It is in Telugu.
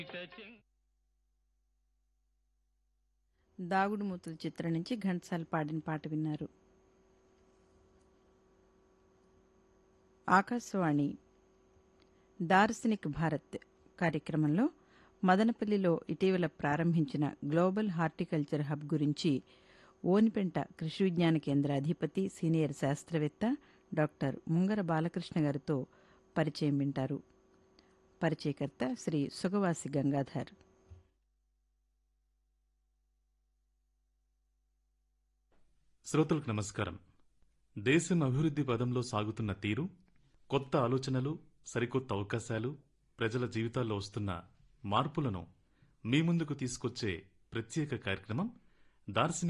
దాగుడు మూతుల చిత్రం నుంచి ఘంటసాల పాడిన పాట విన్నారు ఆకాశవాణి దార్శనిక్ భారత్ కార్యక్రమంలో మదనపల్లిలో ఇటీవల ప్రారంభించిన గ్లోబల్ హార్టికల్చర్ హబ్ గురించి ఓనిపెంట కృషి విజ్ఞాన కేంద్ర అధిపతి సీనియర్ శాస్త్రవేత్త డాక్టర్ ముంగర బాలకృష్ణ గారితో పరిచయం వింటారు పరిచయకర్త శ్రీ సుగవాసి గంగాధర్ శ్రోతలకు నమస్కారం దేశం అభివృద్ధి పదంలో సాగుతున్న తీరు కొత్త ఆలోచనలు సరికొత్త అవకాశాలు ప్రజల జీవితాల్లో వస్తున్న మార్పులను మీ ముందుకు తీసుకొచ్చే ప్రత్యేక కార్యక్రమం దార్శనిక